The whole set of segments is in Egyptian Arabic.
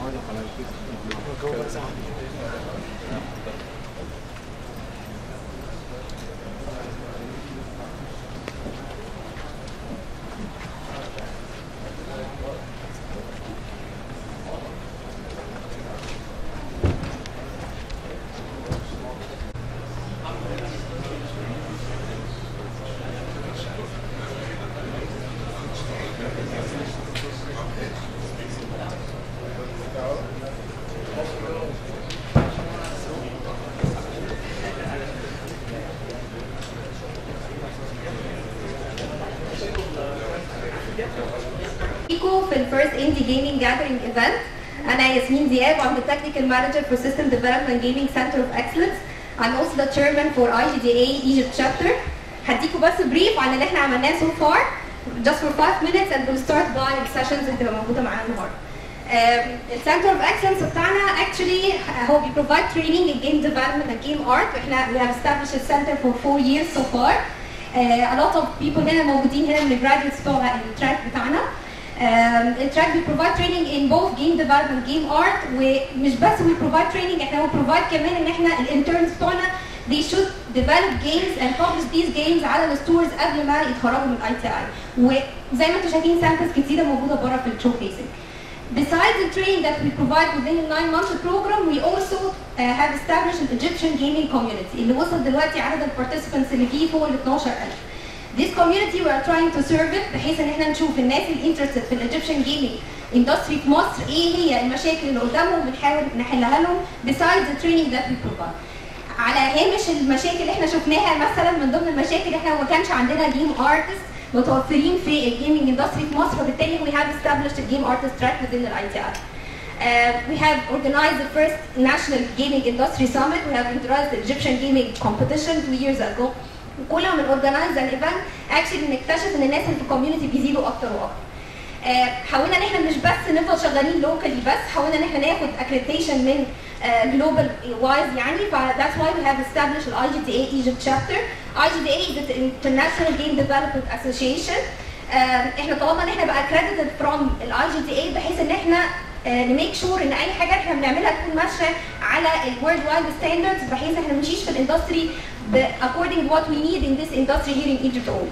بيكو في الفيرست اندي جيمنج جاذرينج ايفنت انا ياسمين دياب I'm the technical manager for system development gaming center of excellence I'm also the chairman for IGDA Egypt chapter هديكوا بس بريف عن اللي احنا عملناه so far just for 5 minutes and we'll start by the sessions اللي هتبقى موجوده معانا النهارده السنتر اوف اكسلنس بتاعنا actually هو بي provide training in game development and game art واحنا we have established a center for four years so far uh, a lot of people هنا موجودين هنا من الجراديوتس بتوع التراك بتاعنا um, التراك بي provide training in both game development game art ومش بس we provide training احنا we provide كمان ان احنا الانترنز بتوعنا they should develop games and publish these games على الستورز قبل ما يتخرجوا من اي تي اي وزي ما انتم شايفين سامبلز كتيره موجوده بره في الشو كيسنج Besides the training that we provide within the nine month program, we also uh, have established an Egyptian gaming community اللي وصل دلوقتي عدد البارتيسيبانتس اللي فيه فوق ال 12000. This community we are trying to serve it بحيث ان احنا نشوف الناس اللي interested في الإيجيبشن جيمنج اندستري في مصر ايه هي المشاكل اللي قدامهم بنحاول نحلها لهم besides the training that we provide. على هامش المشاكل اللي احنا شفناها مثلا من ضمن المشاكل احنا ما كانش عندنا جيم ارتست متوفرين في الجيمنج اندستري في مصر وبالتالي we have established a game artist track within the ITI. Uh, we have organized the first national gaming industry summit. We have organized the Egyptian gaming competition two years ago. كل ما بنorganize an event actually بنكتشف ان الناس اللي في الكوميونتي بيزيدوا اكتر واكتر. آه، حاولنا ان احنا مش بس نفضل شغالين لوكالي بس حاولنا ان احنا ناخد اكريديشن من جلوبال وايز يعني ف that's why we have established ال IGDA Egypt chapter. IGDA is the International Game Development Association. آه، احنا طلبنا ان احنا نبقى accredited from ال IGDA بحيث ان احنا نميك شور ان اي حاجه احنا بنعملها تكون ماشيه على الورلد وايد ستاندردز بحيث احنا ما نمشيش في الاندستري according to what we need in this industry here in Egypt only.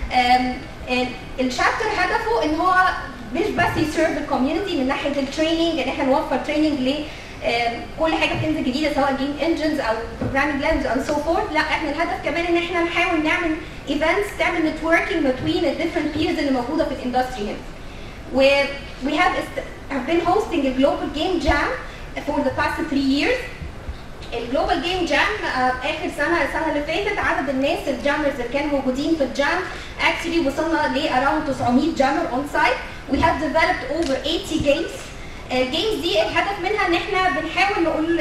الشابتر هدفه ان هو مش بس يسيرف الكوميونتي من ناحيه التريننج ان احنا نوفر تريننج ل كل حاجه بتنزل جديده سواء جيم انجنز او بروجرامينج لانجز او سو فورث لا احنا الهدف كمان ان احنا نحاول نعمل ايفنتس تعمل نتوركينج بين الديفرنت بيرز اللي موجوده في الاندستري هنا. و we have have been hosting a global game jam for the past three years. الجلوبال جيم جام اخر سنه السنه اللي فاتت عدد الناس الجامرز اللي كانوا موجودين في الجام actually وصلنا ل around 900 جامر اون سايت we have developed over 80 games الجيمز دي الهدف منها ان احنا بنحاول نقول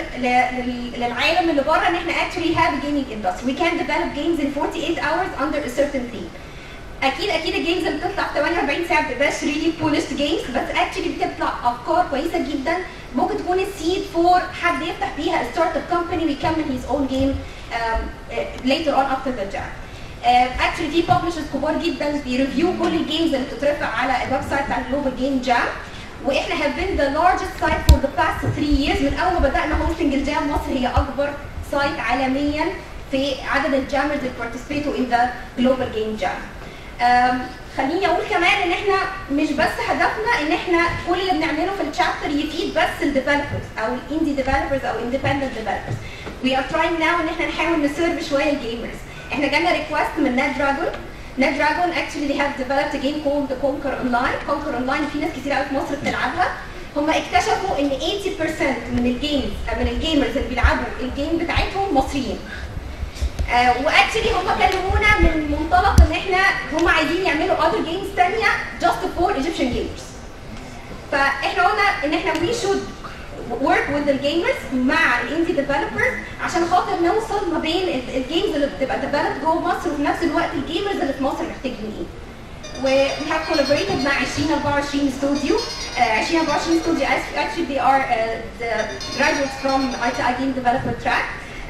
للعالم اللي بره ان احنا actually have a gaming industry we can develop games in 48 hours under a certain theme اكيد اكيد الجيمز اللي بتطلع في 48 ساعه ما بتبقاش ريلي بولشت جيمز بس اكشلي بتطلع افكار كويسه جدا ممكن تكون السيد فور حد يفتح بيها ستارت اب كومباني ويكمل هيز اون جيم later on after the jam. اكشلي في ببلشرز كبار جدا بيريفيو كل الجيمز اللي بتترفع على الويب سايت بتاع الجلوبال جيم جام واحنا have been the largest site for the past three years من اول ما بدانا هوستنج الجام مصر هي اكبر سايت عالميا في عدد الجامرز اللي بارتيسيبيتوا in the global game jam. خليني اقول كمان ان احنا مش بس هدفنا ان احنا كل اللي بنعمله في الشابتر يفيد بس الديفلوبرز او الاندي ديفلوبرز او اندبندنت ديفلوبرز وي ار تراينج ناو ان احنا نحاول نسيرف شويه الجيمرز احنا جالنا ريكوست من نت دراجون نت دراجون اكشلي they have developed a game called Conquer Online Conquer Online في ناس كتير قوي في مصر بتلعبها هم اكتشفوا ان 80% من الجيمز من الجيمرز اللي بيلعبوا الجيم بتاعتهم مصريين آه واكشلي هم كلمونا من منطلق ان احنا هم عايزين يعملوا other games ثانيه just for Egyptian gamers. فاحنا قلنا ان احنا we should work with the gamers مع الاندي ديفلوبرز عشان خاطر نوصل ما بين الجيمز اللي بتبقى developed جوه مصر وفي نفس الوقت الجيمرز اللي في مصر محتاجين ايه. و we have collaborated مع 2024 استوديو uh, 2024 استوديو actually they are uh, the graduates from ITI Game Development Track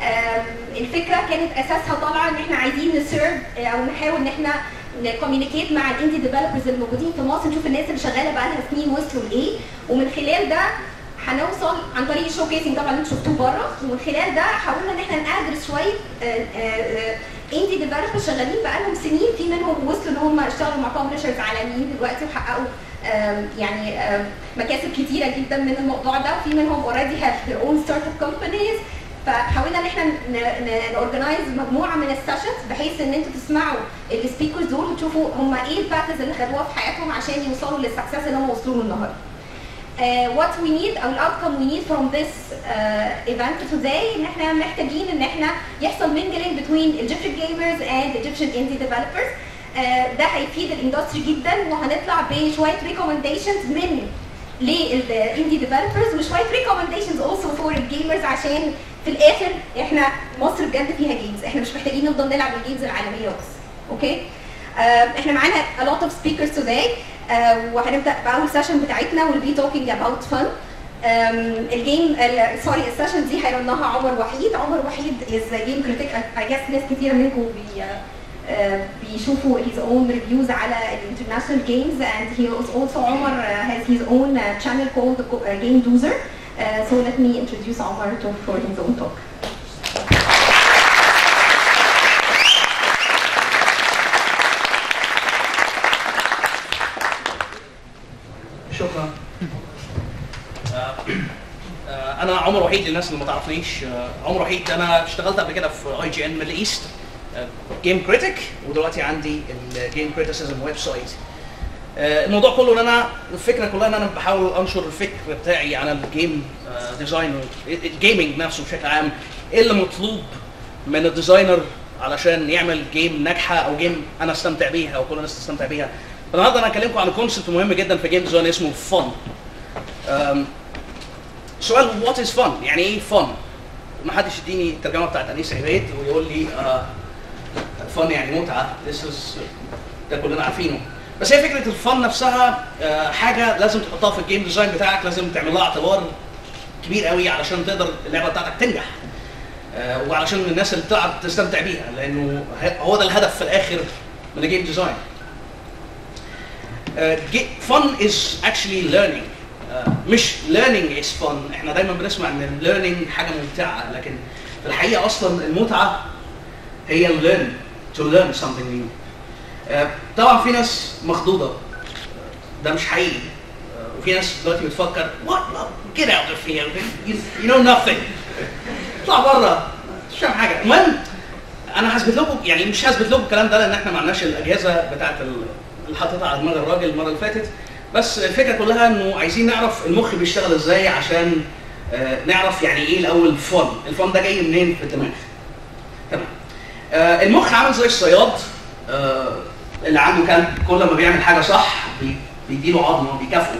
الفكره كانت اساسها طالعه ان احنا عايزين نسيرف او نحاول ان احنا نكوميونيكيت مع الاندي ديفلوبرز الموجودين في مصر نشوف الناس اللي شغاله بقى لها سنين وصلوا لايه ومن خلال ده هنوصل عن طريق الشو كيسنج طبعا انتوا شفتوه بره ومن خلال ده حاولنا ان احنا ندرس شويه اندي ديفلوبرز شغالين بقالهم سنين في منهم وصلوا ان هم اشتغلوا مع ببلشرز عالميين دلوقتي وحققوا آم، يعني آم، مكاسب كتيره جدا من الموضوع ده وفي منهم اوريدي هاف their own startup companies فحاولنا ان احنا نورجنايز مجموعه من السيشنز بحيث ان انتوا تسمعوا السبيكرز دول وتشوفوا هم ايه الباترز اللي خدوها في حياتهم عشان يوصلوا للسكسس اللي هم وصلوا له النهارده. Uh, what we need او الاوتكم we need from this uh, event today ان احنا محتاجين ان احنا يحصل mingling between Egyptian gamers and Egyptian indie developers uh, ده هيفيد الاندستري جدا وهنطلع بشويه recommendations من للاندي ديفلوبرز وشويه recommendations also for الجيمرز عشان في الاخر احنا مصر بجد فيها جيمز احنا مش محتاجين نفضل نلعب الجيمز العالميه بس اوكي uh, احنا معانا a lot of speakers today uh, وهنبدا باول سيشن بتاعتنا we'll be talking about fun um, الجيم سوري السيشن دي هيرنها عمر وحيد عمر وحيد is a game critic I guess ناس كتير منكم بي uh, بيشوفوا his own reviews على international games and he is also عمر uh, has his own uh, channel called uh, Game Dozer uh, so let me introduce Omar to for his own talk. شكرا آه، آه، انا عمر وحيد للناس اللي ما تعرفنيش آه، عمر وحيد انا اشتغلت قبل كده في اي جي ان ميدل ايست جيم كريتيك ودلوقتي عندي الجيم كريتيسيزم ويب سايت الموضوع كله ان انا الفكره كلها ان انا بحاول انشر الفكر بتاعي عن الجيم ديزاين الجيمنج نفسه بشكل عام ايه اللي مطلوب من الديزاينر علشان يعمل جيم ناجحه او جيم انا استمتع بيها او كل الناس تستمتع بيها النهارده انا هكلمكم عن كونسبت مهم جدا في جيم ديزاين اسمه فن سؤال وات از فن يعني ايه فن ما حدش يديني الترجمه بتاعت انيس عبيد ويقول لي فن يعني متعه this is ده كلنا عارفينه بس هي فكره الفن نفسها آه، حاجه لازم تحطها في الجيم ديزاين بتاعك لازم تعمل لها اعتبار كبير قوي علشان تقدر اللعبه بتاعتك تنجح آه، وعلشان الناس اللي بتلعب تستمتع بيها لانه ه- هو ده الهدف في الاخر من الجيم ديزاين fun is actually learning آه، مش learning is fun احنا دايما بنسمع ان learning حاجه ممتعه لكن في الحقيقه اصلا المتعه هي learn to learn something new آه، طبعا في ناس مخضوضه ده مش حقيقي آه، وفي ناس دلوقتي بتفكر what get out of here you, you know nothing اطلع بره مش فاهم حاجه المهم انا هثبت لكم يعني مش هثبت لكم الكلام ده لان احنا ما عندناش الاجهزه بتاعت ال- اللي حاططها على دماغ الراجل المره اللي فاتت بس الفكره كلها انه عايزين نعرف المخ بيشتغل ازاي عشان آه، نعرف يعني ايه الاول فن الفن ده جاي منين في الدماغ تمام آه، المخ عامل زي الصياد آه، اللي عنده كلب كل ما بيعمل حاجه صح بي- بيديله عظمه بيكافئه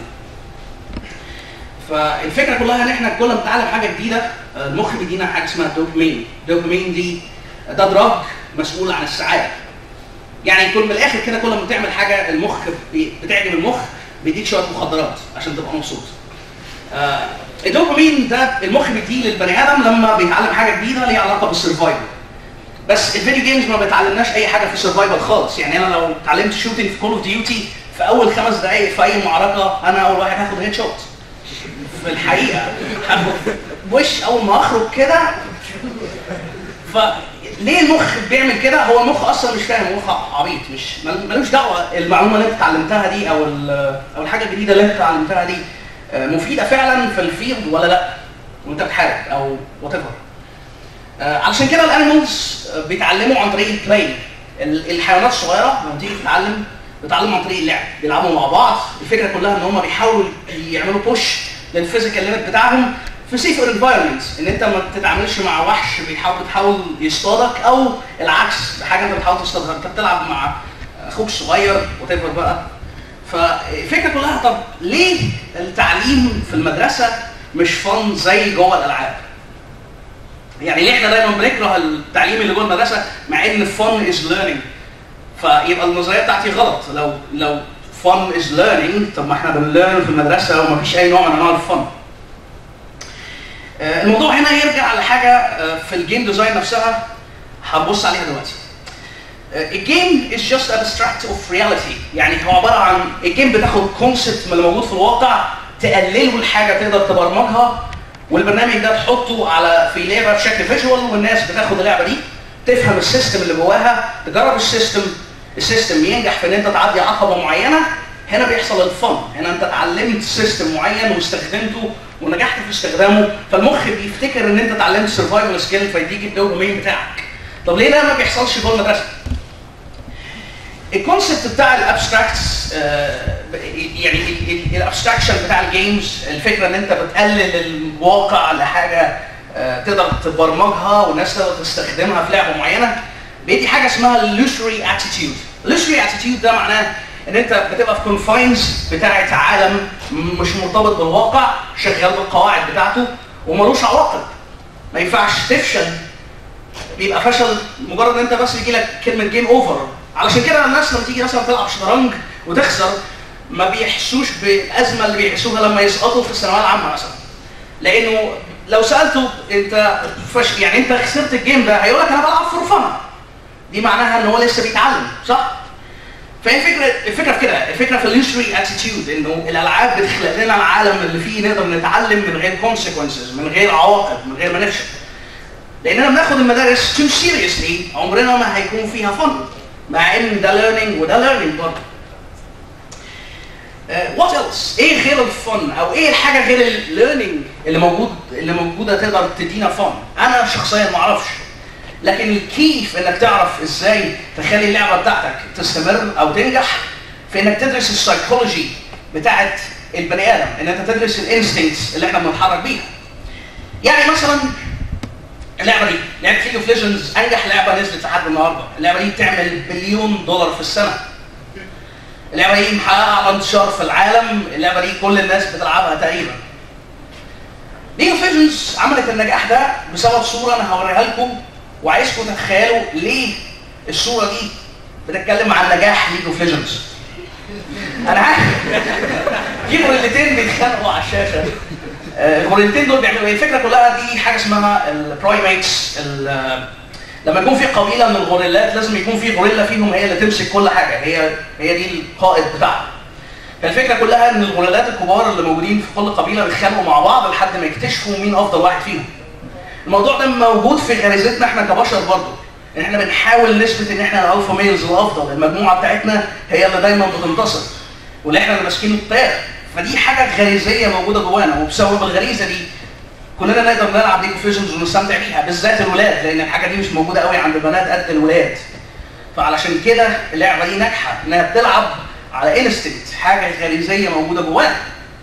فالفكره كلها ان احنا كل ما نتعلم حاجه جديده آه، المخ بيدينا حاجه اسمها دوبامين الدوبامين دي ده دراج مسؤول عن السعاده يعني كل من الاخر كده كل ما تعمل حاجه المخ بي- بتعجب المخ بيديك شويه مخدرات عشان تبقى مبسوط آه، الدوبامين ده المخ بيديه للبني ادم لما بيتعلم حاجه جديده ليها علاقه بالسرفايفل بس الفيديو جيمز ما بتعلمناش اي حاجه في السرفايفل خالص يعني انا لو اتعلمت شوتنج في كول اوف ديوتي في اول خمس دقائق في اي معركه انا اول واحد هاخد هيد شوت في الحقيقه هاخد وش اول ما اخرج كده فليه المخ بيعمل كده هو المخ اصلا مش فاهم مخ عبيط مش مل- ملوش دعوه المعلومه اللي انت اتعلمتها دي او ال- او الحاجه الجديده اللي انت اتعلمتها دي آه، مفيده فعلا في الفيلد ولا لا وانت بتحارب او وات آه، علشان كده الانيمالز آه، بيتعلموا عن طريق البلاي ال- الحيوانات الصغيره لما تيجي تتعلم بتتعلم عن طريق اللعب بيلعبوا مع بعض الفكره كلها ان هم بيحاولوا يعملوا بوش للفيزيكال ليميت بتاعهم في سيفر انفايرمنت ان انت ما تتعاملش مع وحش بيحاول بتحاول يصطادك او العكس حاجه انت بتحاول تصطادها انت بتلعب مع اخوك الصغير وات بقى فالفكره كلها طب ليه التعليم في المدرسه مش فن زي جوه الالعاب يعني ليه احنا دايما بنكره التعليم اللي جوه المدرسه مع ان فن از ليرنينج فيبقى النظريه بتاعتي غلط لو لو فن از ليرنينج طب ما احنا بنليرن في المدرسه ومفيش اي نوع من انواع الفن آه، الموضوع هنا يرجع لحاجه آه، في الجيم ديزاين نفسها هنبص عليها دلوقتي آه، الجيم is just abstract of reality يعني هو عباره عن الجيم بتاخد كونسبت من اللي موجود في الواقع تقلله الحاجه تقدر تبرمجها والبرنامج ده تحطه على في لعبه بشكل فيجوال والناس بتاخد اللعبه دي تفهم السيستم اللي جواها تجرب السيستم السيستم ينجح في ان انت تعدي عقبه معينه هنا بيحصل الفن هنا انت اتعلمت سيستم معين واستخدمته ونجحت في استخدامه فالمخ بيفتكر ان انت اتعلمت سرفايفل سكيل فيديك الدوبامين بتاعك طب ليه ده ما بيحصلش جوه المدرسه؟ الكونسبت بتاع الابستراكتس يعني الابستراكشن بتاع الجيمز الفكره ان انت بتقلل الواقع لحاجه آه، تقدر تبرمجها والناس تقدر تستخدمها في لعبه معينه بيدي حاجه اسمها اللوسري اتيتيود اللوسري اتيتيود ده معناه ان انت بتبقى في كونفاينز بتاعت عالم مش مرتبط بالواقع شغال بالقواعد بتاعته وملوش عواقب ما ينفعش تفشل بيبقى فشل مجرد ان انت بس يجي لك كلمه جيم اوفر علشان كده الناس لما تيجي مثلا تلعب شطرنج وتخسر ما بيحسوش بالازمه اللي بيحسوها لما يسقطوا في الثانويه العامه مثلا لانه لو سالته انت فش يعني انت خسرت الجيم ده هيقول لك انا بلعب فور فن دي معناها ان هو لسه بيتعلم صح؟ فهي الفكره الفكره في كده الفكره في الليشري اتيتيود انه الالعاب بتخلق لنا العالم اللي فيه نقدر نتعلم من غير كونسيكونسز من غير عواقب من غير ما نفشل لاننا بناخد المدارس تو سيريسلي عمرنا ما هيكون فيها فن مع ان ده ليرنينج وده ليرنينج برضه وات ايلس ايه غير الفن او ايه الحاجه غير الليرنينج اللي موجود اللي موجوده تقدر تدينا فن انا شخصيا ما اعرفش لكن الكي في انك تعرف ازاي تخلي اللعبه بتاعتك تستمر او تنجح في انك تدرس السايكولوجي بتاعت البني ادم ان انت تدرس الانستنكتس اللي احنا بنتحرك بيها يعني مثلا اللعبه دي لعبه ليج اوف ليجندز انجح لعبه نزلت لحد النهارده اللعبه دي بتعمل بليون دولار في السنه اللعبه دي محققه على انتشار في العالم اللعبه دي كل الناس بتلعبها تقريبا ليج اوف ليجندز عملت النجاح ده بسبب صوره انا هوريها لكم وعايزكم تتخيلوا ليه الصوره دي بتتكلم عن نجاح ليج اوف ليجندز انا عارف في غوريلتين بيتخانقوا على الشاشه آه، الغوريلتين دول بيعملوا ايه؟ الفكره كلها دي حاجه اسمها البرايميتس لما يكون في قبيله من الغوريلات لازم يكون في غوريلا فيهم هي اللي تمسك كل حاجه هي هي دي القائد بتاعها فالفكره كلها ان الغوريلات الكبار اللي موجودين في كل قبيله بيتخانقوا مع بعض لحد ما يكتشفوا مين افضل واحد فيهم الموضوع ده موجود في غريزتنا احنا كبشر برضه ان احنا بنحاول نثبت ان احنا الالفا ميلز الافضل المجموعه بتاعتنا هي اللي دايما بتنتصر واللي احنا اللي ماسكين القياده فدي حاجه غريزيه موجوده جوانا وبسبب الغريزه دي كلنا نقدر نلعب ليج اوف ليجندز ونستمتع بيها بالذات الولاد لان الحاجه دي مش موجوده قوي عند البنات قد الولاد فعلشان كده اللعبه دي ناجحه انها بتلعب على انستنكت حاجه غريزيه موجوده جوانا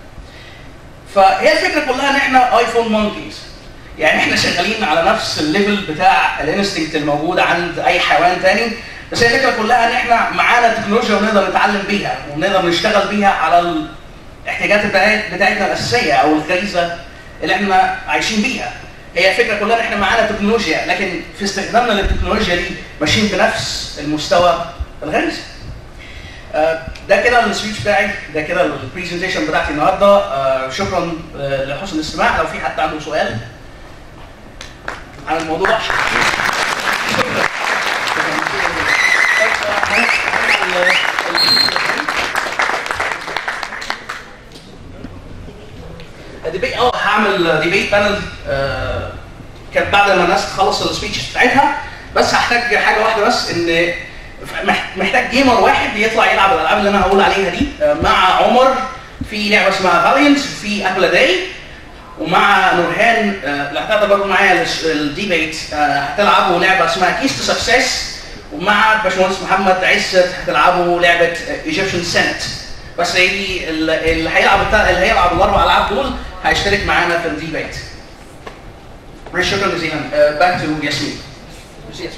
فهي الفكره كلها ان احنا ايفون مونكيز يعني احنا شغالين على نفس الليفل بتاع الانستنكت الموجود عند اي حيوان تاني بس هي الفكره كلها ان احنا معانا تكنولوجيا ونقدر نتعلم بيها ونقدر نشتغل بيها على الاحتياجات بتاعت- بتاعتنا الاساسيه او الغريزه اللي احنا عايشين بيها هي الفكره كلها ان احنا معانا تكنولوجيا لكن في استخدامنا للتكنولوجيا دي ماشيين بنفس المستوى الغريزي آه، ده كده السبيتش بتاعي ده كده البرزنتيشن بتاعتي النهارده آه، شكرا آه، لحسن الاستماع لو في حد عنده سؤال عن الموضوع ديبيت اه هعمل ديبيت بانل كانت بعد ما الناس تخلص السبيتش بتاعتها بس هحتاج حاجه واحده بس ان مح- محتاج جيمر واحد يطلع يلعب الالعاب اللي انا هقول عليها دي آه، مع عمر في لعبه اسمها فاليانت في ابل داي ومع نورهان آه، اللي هتقدر برضه معايا الس- الديبيت آه، هتلعبوا لعبه اسمها كيس تو سكسس ومع باشمهندس محمد عزت هتلعبوا لعبه ايجيبشن سنت بس هي دي ال- اللي هيلعب التا- اللي هيلعب الاربع العاب دول هيشترك معانا في الديبيت. شكرا جزيلا باك تو ياسمين. ياسمين.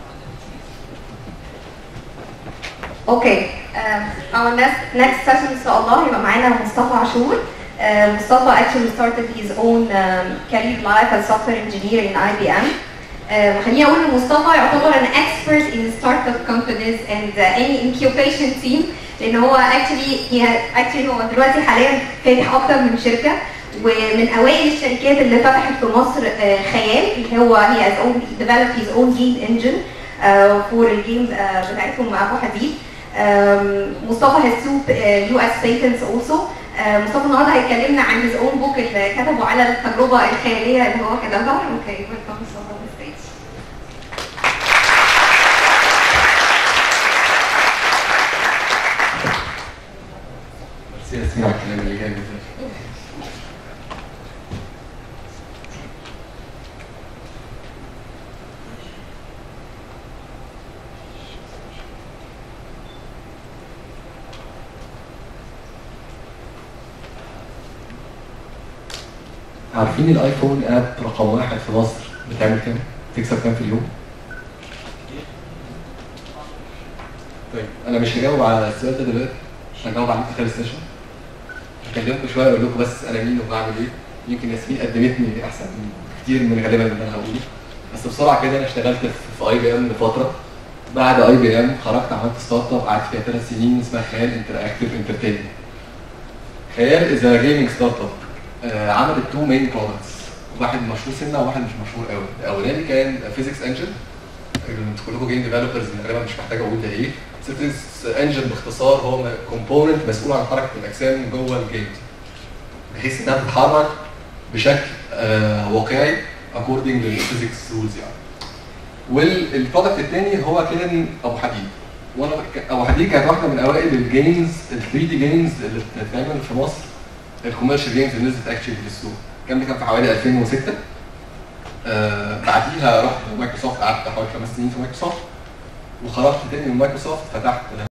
Okay, um, our next next session ان شاء الله هيبقى معانا مصطفى عاشور. Uh, مصطفى actually started his own um, career life as software engineer in IBM. Uh, خليني اقول ان مصطفى يعتبر an expert in startup companies and uh, any incubation team لان هو actually he had, actually هو دلوقتي حاليا فاتح اكتر من شركه ومن اوائل الشركات اللي فتحت في مصر uh, خيال اللي هو he has own developed his own game engine uh, for الجيمز uh, بتاعتهم مع ابو حديد Um, Mustafa has two uh, US patents also. آه، مصطفى النهارده هيكلمنا عن his own book اللي كتبه على التجربه الخياليه اللي هو كتبها اوكي ويلكم مصطفى on the stage. ميرسي يا ياسمين على الكلام اللي جاي ده عارفين الايفون اب رقم واحد في مصر بتعمل كام؟ تكسب كام في اليوم؟ طيب انا مش هجاوب على السؤال ده دلوقتي هجاوب عليه في اخر السيشن هكلمكم شويه اقول لكم بس انا مين وبعمل ايه يمكن ياسمين قدمتني احسن من كتير من غالبا اللي انا هقوله بس بسرعه كده انا اشتغلت في- في اي بي ام لفتره بعد اي بي ام خرجت عملت ستارت اب قعدت فيها ثلاث سنين اسمها خيال انتراكتيف انترتينمنت خيال از جيمنج ستارت اب عملت تو مين برودكتس واحد مشهور سنه وواحد مش مشهور قوي الاولاني كان فيزيكس انجن انتوا كلكم جيم ديفلوبرز غالبا مش محتاج اقول ده ايه فيزيكس انجن باختصار هو كومبوننت مسؤول عن حركه الاجسام جوه الجيم بحيث انها تتحرك بشكل آه واقعي اكوردنج للفيزيكس رولز يعني والبرودكت الثاني هو كان ابو حديد وانا ك- ابو حديد كانت واحده من اوائل الجيمز ال 3 دي جيمز اللي بتتعمل في مصر الكوميرشال جيمز اللي نزلت اكشلي للسوق الكلام ده كان في حوالي 2006 آه بعديها رحت مايكروسوفت قعدت حوالي خمس سنين في مايكروسوفت وخرجت تاني من مايكروسوفت فتحت